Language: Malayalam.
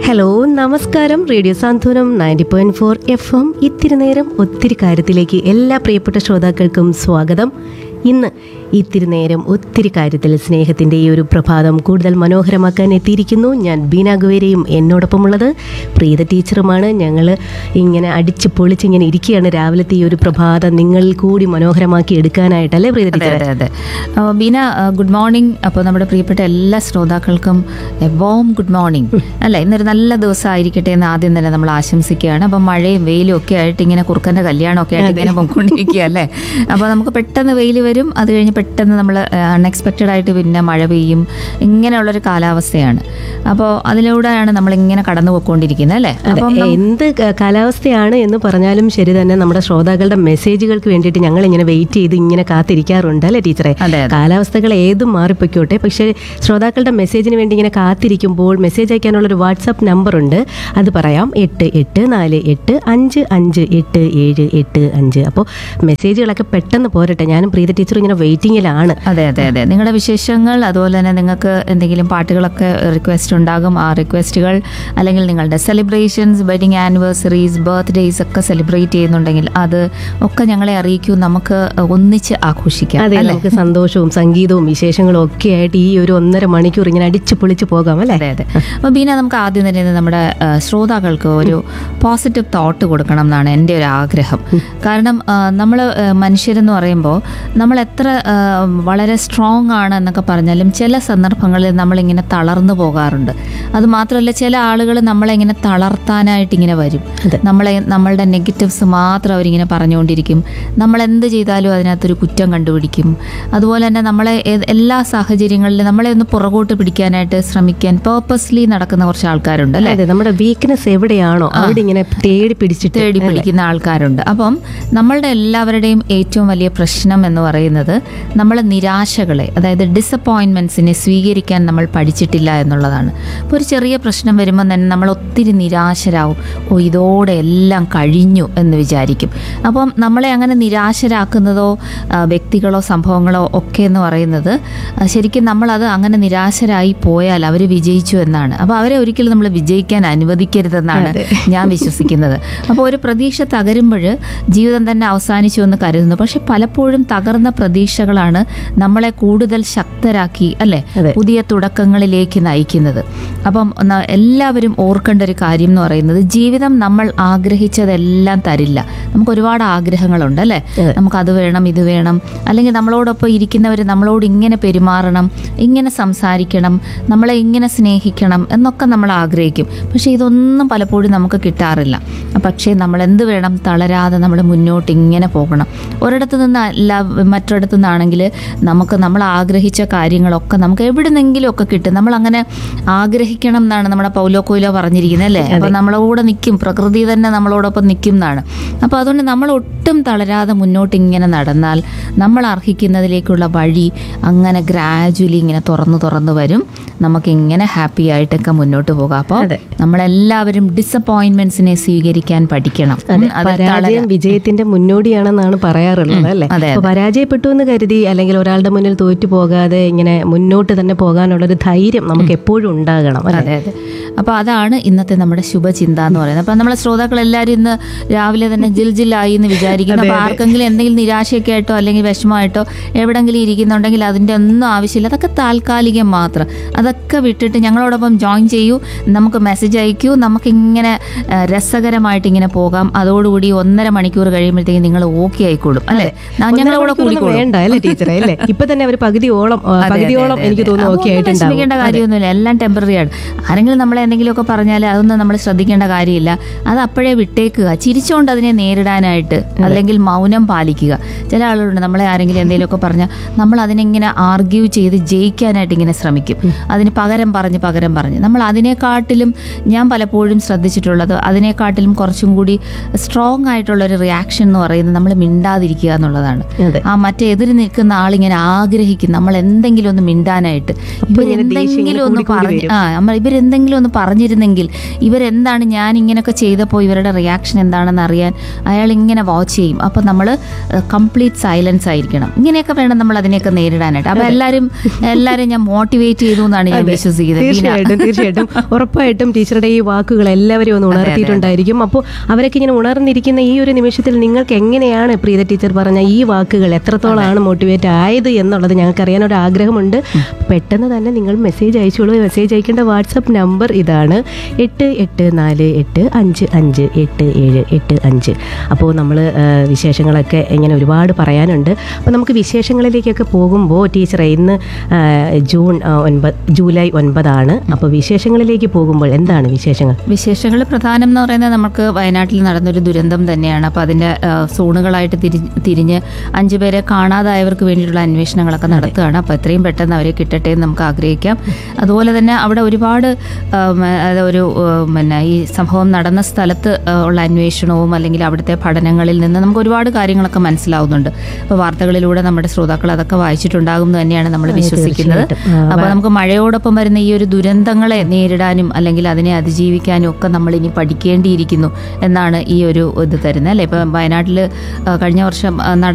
ഹലോ നമസ്കാരം radio Santhwanam ninety point four F M ഇത്തിരി നേരം ഒത്തിരി കാര്യത്തിലേക്ക് എല്ലാ പ്രിയപ്പെട്ട ശ്രോതാക്കൾക്കും സ്വാഗതം ഇന്ന് ഇത്തിരി നേരം ഒത്തിരി കാര്യത്തിൽ സ്നേഹത്തിൻ്റെ ഈ ഒരു പ്രഭാതം കൂടുതൽ മനോഹരമാക്കാൻ എത്തിയിരിക്കുന്നു ഞാൻ ബീന ഗുവേരയും എന്നോടൊപ്പമുള്ളത് പ്രീത ടീച്ചറുമാണ് ഞങ്ങൾ ഇങ്ങനെ അടിച്ച് പൊളിച്ച് ഇങ്ങനെ ഇരിക്കുകയാണ് രാവിലത്തെ ഈ ഒരു പ്രഭാതം നിങ്ങളിൽ കൂടി മനോഹരമാക്കി എടുക്കാനായിട്ടല്ലേ പ്രീത അതെ ടീച്ചർ അതെ അതെ ആ, ബീന ആ, ഗുഡ് മോർണിംഗ് അപ്പോൾ നമ്മുടെ പ്രിയപ്പെട്ട എല്ലാ ശ്രോതാക്കൾക്കും എ വോം ഗുഡ് മോർണിംഗ് അല്ല ഇന്നൊരു നല്ല ദിവസമായിരിക്കട്ടെ എന്ന് ആദ്യം തന്നെ നമ്മൾ ആശംസിക്കുകയാണ് അപ്പം മഴയും വെയിലും ഒക്കെ ആയിട്ട് ഇങ്ങനെ കുറുക്കൻ്റെ കല്യാണമൊക്കെ ആയിട്ട് ഇങ്ങനെ പൊയ്ക്കൊണ്ടിരിക്കുക അല്ലേ അപ്പോൾ നമുക്ക് പെട്ടെന്ന് വെയിൽ വരും അത് കഴിഞ്ഞ് പെട്ടെന്ന് നമ്മൾ അൺഎക്സ്പെക്റ്റഡ് ആയിട്ട് പിന്നെ മഴ പെയ്യും ഇങ്ങനെയുള്ളൊരു കാലാവസ്ഥയാണ് അപ്പോൾ അതിലൂടെയാണ് നമ്മൾ ഇങ്ങനെ കടന്നു പോയിക്കൊണ്ടിരിക്കുന്നത് അല്ലേ അതെ, അപ്പം എന്ത് ക- കാലാവസ്ഥയാണ് എന്ന് പറഞ്ഞാലും ശരി തന്നെ നമ്മുടെ ശ്രോതാക്കളുടെ മെസ്സേജുകൾക്ക് വേണ്ടിയിട്ട് ഞങ്ങൾ ഇങ്ങനെ വെയിറ്റ് ചെയ്ത് ഇങ്ങനെ കാത്തിരിക്കാറുണ്ട് അല്ലേ ടീച്ചറെ അതെ അതെ കാലാവസ്ഥകൾ ഏതും മാറിപ്പോയിക്കോട്ടെ പക്ഷേ ശ്രോതാക്കളുടെ മെസ്സേജിന് വേണ്ടി ഇങ്ങനെ കാത്തിരിക്കുമ്പോൾ മെസ്സേജ് അയക്കാനുള്ള ഒരു വാട്സാപ്പ് നമ്പർ ഉണ്ട് അത് പറയാം എട്ട് എട്ട് നാല് എട്ട് അഞ്ച് അഞ്ച് എട്ട് ഏഴ് എട്ട് അഞ്ച് അപ്പോൾ മെസ്സേജുകളൊക്കെ പെട്ടെന്ന് പോരട്ടെ ഞാനും പ്രീത ടീച്ചർ ഇങ്ങനെ വെയിറ്റിങ്ങിലാണ് അതെ അതെ അതെ നിങ്ങളുടെ വിശേഷങ്ങൾ അതുപോലെ തന്നെ നിങ്ങൾക്ക് എന്തെങ്കിലും പാട്ടുകളൊക്കെ റിക്വസ്റ്റ് ഉണ്ടാകും ആ റിക്വസ്റ്റുകൾ അല്ലെങ്കിൽ നിങ്ങളുടെ സെലിബ്രേഷൻസ് വെഡിങ് ആനിവേഴ്സറീസ് ബർത്ത്ഡേയ്സ് ഒക്കെ സെലിബ്രേറ്റ് ചെയ്യുന്നുണ്ടെങ്കിൽ അത് ഒക്കെ ഞങ്ങളെ അറിയിക്കൂ നമുക്ക് ഒന്നിച്ച് ആഘോഷിക്കാം അതെ അല്ലേ നമുക്ക് സന്തോഷവും സംഗീതവും വിശേഷങ്ങളും ഒക്കെ ആയിട്ട് ഈ ഒരു ഒന്നര മണിക്കൂർ ഇങ്ങനെ അടിച്ചു പൊളിച്ച് പോകാം അല്ലേ അതെ അതെ അപ്പോൾ ബീന നമുക്ക് ആദ്യം തന്നെ ഇത് നമ്മുടെ ആ, ശ്രോതാക്കൾക്ക് ഒരു പോസിറ്റീവ് തോട്ട് കൊടുക്കണം എന്നാണ് എൻ്റെ ഒരു ആഗ്രഹം കാരണം നമ്മൾ മനുഷ്യരെന്ന് പറയുമ്പോൾ നമ്മൾ എത്ര ആ, വളരെ സ്ട്രോങ് ആണ് എന്നൊക്കെ പറഞ്ഞാലും ചില സന്ദർഭങ്ങളിൽ നമ്മളിങ്ങനെ തളർന്നു പോകാറുണ്ട് അത് മാത്രമല്ല ചില ആളുകൾ നമ്മളെ ഇങ്ങനെ തളർത്താനായിട്ട് ഇങ്ങനെ വരും അതെ. നമ്മളെ നമ്മളുടെ നെഗറ്റീവ്സ് മാത്രം അവരിങ്ങനെ പറഞ്ഞുകൊണ്ടിരിക്കും നമ്മൾ എന്ത് ചെയ്താലും അതിനകത്തൊരു കുറ്റം കണ്ടുപിടിക്കും അതുപോലെ തന്നെ നമ്മളെ ഏത് എല്ലാ സാഹചര്യങ്ങളിലും നമ്മളെ ഒന്ന് പുറകോട്ട് പിടിക്കാനായിട്ട് ശ്രമിക്കാൻ പേർപ്പസ്ലി നടക്കുന്ന കുറച്ച് ആൾക്കാരുണ്ട് അല്ലേ അതെ നമ്മുടെ വീക്ക്നെസ് എവിടെയാണോ അവിടെ ഇങ്ങനെ തേടി പിടിച്ചിട്ട് തേടി പിടിക്കുന്ന ആൾക്കാരുണ്ട് അപ്പം നമ്മളുടെ എല്ലാവരുടെയും ഏറ്റവും വലിയ പ്രശ്നം എന്ന് പറയുന്നത് നമ്മൾ നിരാശകളെ അതായത് ഡിസപ്പോയിൻമെൻറ്റ്സിനെ സ്വീകരിക്കാൻ നമ്മൾ പഠിച്ചിട്ടില്ല എന്നുള്ളതാണ് ഇപ്പോൾ ഒരു ചെറിയ പ്രശ്നം വരുമ്പോൾ തന്നെ നമ്മൾ ഒത്തിരി നിരാശരാകും ഓ ഇതോടെ എല്ലാം കഴിഞ്ഞു എന്ന് വിചാരിക്കും അപ്പം നമ്മളെ അങ്ങനെ നിരാശരാക്കുന്നതോ ആ, വ്യക്തികളോ സംഭവങ്ങളോ ഒക്കെ എന്ന് പറയുന്നത് ആ, ശരിക്കും നമ്മളത് അങ്ങനെ നിരാശരായി പോയാൽ അവർ വിജയിച്ചു എന്നാണ് അപ്പോൾ അവരെ ഒരിക്കലും നമ്മൾ വിജയിക്കാൻ അനുവദിക്കരുതെന്നാണ് ഞാൻ വിശ്വസിക്കുന്നത് അപ്പോൾ ഒരു പ്രതീക്ഷ തകരുമ്പോൾ ജീവിതം തന്നെ അവസാനിച്ചു എന്ന് കരുതുന്നു പക്ഷെ പലപ്പോഴും തകർന്ന പ്രതീക്ഷകളാണ് നമ്മളെ കൂടുതൽ ശക്തരാക്കി അല്ലെ അതെ. പുതിയ തുടക്കങ്ങളിലേക്ക് നയിക്കുന്നത് അപ്പം ന- എല്ലാവരും ഓർക്കേണ്ട ഒരു കാര്യം എന്ന് പറയുന്നത് ജീവിതം നമ്മൾ ആഗ്രഹിച്ചതെല്ലാം തരില്ല നമുക്ക് ഒരുപാട് ആഗ്രഹങ്ങളുണ്ട് അല്ലേ അതെ. നമുക്ക് അത് വേണം ഇത് വേണം അല്ലെങ്കിൽ നമ്മളോടൊപ്പം ഇരിക്കുന്നവർ നമ്മളോട് ഇങ്ങനെ പെരുമാറണം ഇങ്ങനെ സംസാരിക്കണം നമ്മളെ ഇങ്ങനെ സ്നേഹിക്കണം എന്നൊക്കെ നമ്മൾ ആഗ്രഹിക്കും പക്ഷേ ഇതൊന്നും പലപ്പോഴും നമുക്ക് കിട്ടാറില്ല പക്ഷേ നമ്മൾ എന്ത് വേണം തളരാതെ നമ്മൾ മുന്നോട്ട് ഇങ്ങനെ പോകണം ഒരിടത്ത് നിന്ന് അല്ല മറ്റൊരിടത്തു നിന്നാണെങ്കിൽ നമുക്ക് നമ്മൾ ആഗ്രഹിച്ച കാര്യങ്ങളൊക്കെ നമുക്ക് എവിടുന്നെങ്കിലും ഒക്കെ കിട്ടും നമ്മൾ അങ്ങനെ ആഗ്രഹിക്കണം എന്നാണ് നമ്മുടെ പൗലോ കൊയിലോ പറഞ്ഞിരിക്കുന്നത് അല്ലേ അപ്പോൾ നമ്മളോട് നിൽക്കും പ്രകൃതി തന്നെ നമ്മളോടൊപ്പം നിൽക്കും എന്നാണ് അപ്പോൾ അതുകൊണ്ട് നമ്മൾ ഒട്ടും തളരാതെ മുന്നോട്ട് ഇങ്ങനെ നടന്നാൽ നമ്മൾ അർഹിക്കുന്നതിലേക്കുള്ള വഴി അങ്ങനെ ഗ്രാജുവലി ഇങ്ങനെ തുറന്നു തുറന്നു വരും നമുക്ക് ഇങ്ങനെ ഹാപ്പി ആയിട്ടൊക്കെ മുന്നോട്ട് പോകാം അപ്പോൾ അതെ. നമ്മളെല്ലാവരും ഡിസപ്പോയിൻമെന്റ്സിനെ സ്വീകരിക്കാൻ പഠിക്കണം ഉം, അത് പരാജയം വിജയത്തിന്റെ മുന്നോടിയാണെന്നാണ് പറയാറുള്ളത് അല്ലേ അതെ, അപ്പൊ പരാജയപ്പെട്ടു എന്ന് കരുതി അല്ലെങ്കിൽ ഒരാളുടെ മുന്നിൽ തോറ്റു പോകാതെ ഇങ്ങനെ മുന്നോട്ട് തന്നെ പോകാനുള്ള ഒരു ധൈര്യം നമുക്ക് എപ്പോഴും ഉണ്ടാകണം അല്ലേ അതെ അതെ അപ്പോൾ അതാണ് ഇന്നത്തെ നമ്മുടെ ശുഭചിന്ത എന്ന് പറയുന്നത് അപ്പം നമ്മളെ ശ്രോതാക്കൾ എല്ലാവരും ഇന്ന് രാവിലെ തന്നെ ജിൽ ജില്ലായി എന്ന് വിചാരിക്കുന്നു അപ്പോൾ ആർക്കെങ്കിലും എന്തെങ്കിലും നിരാശയൊക്കെ ആയിട്ടോ അല്ലെങ്കിൽ വിഷമമായിട്ടോ എവിടെങ്കിലും ഇരിക്കുന്നുണ്ടെങ്കിൽ അതിൻ്റെ ഒന്നും ആവശ്യമില്ല അതൊക്കെ താൽക്കാലികം മാത്രം അതൊക്കെ വിട്ടിട്ട് ഞങ്ങളോടൊപ്പം ജോയിൻ ചെയ്യൂ നമുക്ക് മെസ്സേജ് അയക്കൂ നമുക്കിങ്ങനെ ആ, രസകരമായിട്ട് ഇങ്ങനെ പോകാം അതോടുകൂടി ഒന്നര മണിക്കൂർ കഴിയുമ്പോഴത്തേക്കും നിങ്ങൾ ഓക്കെ ആയിക്കോളും അല്ലേ ന- ഞങ്ങളുടെ കൂടെ ഒന്നര മണിക്കൂറൊന്നും കൂടിക്കോളും വേണ്ട അല്ലേ ടീച്ചറെ അല്ലേ ഇപ്പൊ തന്നെ അവർ പകുതിയോളം ആ, അതെ, പകുതിയോളം അതെ, എനിക്ക് അതെ. തോന്നുന്നു അപ്പൊ ഓക്കെ ഒന്നും ആയിട്ടുണ്ടാവും വിഷമിക്കേണ്ട കാര്യമൊന്നുമില്ല എല്ലാം ടെമ്പററി ആണ് ആരെങ്കിലും നമ്മളെ എന്തെങ്കിലുമൊക്കെ പറഞ്ഞാൽ അതൊന്നും നമ്മൾ ശ്രദ്ധിക്കേണ്ട കാര്യമില്ല അത് അപ്പോഴേ വിട്ടേക്കുക ചിരിച്ചുകൊണ്ട് അതിനെ നേരിടാനായിട്ട് അല്ലെങ്കിൽ മൗനം പാലിക്കുക ചില ആളുകളുണ്ട് നമ്മളെ ആരെങ്കിലും എന്തെങ്കിലുമൊക്കെ പറഞ്ഞാൽ നമ്മൾ അതിനെങ്ങനെ ആർഗ്യൂ ചെയ്ത് ജയിക്കാനായിട്ട് ഇങ്ങനെ ശ്രമിക്കും അതിന് പകരം പറഞ്ഞ് പകരം പറഞ്ഞ് നമ്മൾ അതിനെക്കാട്ടിലും ഞാൻ പലപ്പോഴും ശ്രദ്ധിച്ചിട്ടുള്ളത് അതിനെക്കാട്ടിലും കുറച്ചും കൂടി സ്ട്രോങ് ആയിട്ടുള്ള ഒരു റിയാക്ഷൻ എന്ന് പറയുന്നത് നമ്മൾ മിണ്ടാതിരിക്കുക എന്നുള്ളതാണ് അതെ ആ മറ്റേ എതിര് നിൽക്കുന്ന ആളിങ്ങനെ ആഗ്രഹിക്കും നമ്മൾ എന്തെങ്കിലും ഒന്ന് മിണ്ടാനായിട്ട് അപ്പൊ ഇങ്ങനെ ദേഷ്യം എന്തെങ്കിലും ഇങ്ങനെ ഒന്ന് കൂടി കൂടി പറഞ്ഞ് വരും. ആ നമ്മൾ ഇവരെന്തെങ്കിലും ഒന്ന് പറഞ്ഞിരുന്നെങ്കിൽ ഇവരെന്താണ് ഞാൻ ഇങ്ങനെയൊക്കെ ചെയ്തപ്പോൾ ഇവരുടെ റിയാക്ഷൻ എന്താണെന്ന് അറിയാൻ അയാൾ ഇങ്ങനെ വാച്ച് ചെയ്യും അപ്പോൾ നമ്മൾ കംപ്ലീറ്റ് സൈലൻസ് ആയിരിക്കണം ഇങ്ങനെയൊക്കെ വേണം നമ്മൾ അതിനെയൊക്കെ നേരിടാനായിട്ട് അപ്പോൾ എല്ലാവരും എല്ലാവരും ഞാൻ മോട്ടിവേറ്റ് ചെയ്തു എന്നാണ് ഞാൻ അതെ. വിശ്വസിക്കുന്നത് ബീന. തീർച്ചയായിട്ടും തീർച്ചയായിട്ടും ഉറപ്പായിട്ടും ടീച്ചറുടെ ഈ വാക്കുകൾ എല്ലാവരും ഒന്ന് ഉണർത്തിയിട്ടുണ്ടായിരിക്കും അപ്പോൾ അവരൊക്കെ ഇങ്ങനെ ഉണർന്നിരിക്കുന്ന ഈ ഒരു നിമിഷത്തിൽ നിങ്ങൾക്ക് എങ്ങനെയാണ് പ്രീത ടീച്ചർ പറഞ്ഞ ഈ വാക്കുകൾ എത്രത്തോളമാണ് മോട്ടിവേറ്റ് ആയത് എന്നുള്ളത് ഞങ്ങൾക്ക് അറിയാൻ ഒരു ആഗ്രഹമുണ്ട് പെട്ടെന്ന് തന്നെ നിങ്ങൾ മെസ്സേജ് അയച്ചോളൂ മെസ്സേജ് അയക്കേണ്ട വാട്സപ്പ് നമ്പർ ഇതാണ് എട്ട് എട്ട് നാല് എട്ട് അഞ്ച് അഞ്ച് എട്ട് ഏഴ് എട്ട് അഞ്ച് അപ്പോൾ നമ്മൾ വിശേഷങ്ങളൊക്കെ ഇങ്ങനെ ഒരുപാട് പറയാനുണ്ട് അപ്പോൾ നമുക്ക് വിശേഷങ്ങളിലേക്കൊക്കെ പോകുമ്പോൾ ടീച്ചറെ ഇന്ന് ആ, ജൂൺ ആ, ഒൻപത് ജൂലൈ ഒൻപതാണ് അപ്പോൾ വിശേഷങ്ങളിലേക്ക് പോകുമ്പോൾ എന്താണ് വിശേഷങ്ങൾ വിശേഷങ്ങൾ പ്രധാനം എന്ന് പറയുന്നത് നമുക്ക് വയനാട്ടിൽ നടന്നൊരു ദുരന്തം തന്നെയാണ് അപ്പോൾ അതിൻ്റെ ആ, സോണുകളായിട്ട് തിരി തിരിഞ്ഞ് അഞ്ചു പേരെ കാണാതായവർക്ക് വേണ്ടിയിട്ടുള്ള അന്വേഷണങ്ങളൊക്കെ നടത്തുകയാണ് അപ്പോൾ എത്രയും പെട്ടെന്ന് അവരെ കിട്ടട്ടെ എന്ന് നമുക്ക് ആഗ്രഹിക്കാം അതുപോലെ തന്നെ അവിടെ ഒരുപാട് ആ, മ- അത് ഒരു ആ, പിന്നെ ഈ സംഭവം നടന്ന സ്ഥലത്ത് ആ, ഉള്ള അന്വേഷണവും അല്ലെങ്കിൽ അവിടുത്തെ പഠനങ്ങളിൽ നിന്ന് നമുക്ക് ഒരുപാട് കാര്യങ്ങളൊക്കെ മനസ്സിലാവുന്നുണ്ട് അപ്പോൾ വാർത്തകളിലൂടെ നമ്മുടെ ശ്രോതാക്കൾ അതൊക്കെ വായിച്ചിട്ടുണ്ടാകും എന്ന് തന്നെയാണ് നമ്മൾ വിശ്വസിക്കുന്നത് തീർച്ചയായിട്ടും. ആ, അപ്പോൾ നമുക്ക് മഴയോടൊപ്പം വരുന്ന ഈ ഒരു ദുരന്തങ്ങളെ നേരിടാനും അല്ലെങ്കിൽ അതിനെ അതിജീവിക്കാനും ഒക്കെ നമ്മൾ ഇനി പഠിക്കേണ്ടിയിരിക്കുന്നു എന്നാണ് ഈ ഒരു ഇത് തരുന്നത് അല്ലേ ഇപ്പം വയനാട്ടിൽ കഴിഞ്ഞ വർഷം ആ, നടന്ന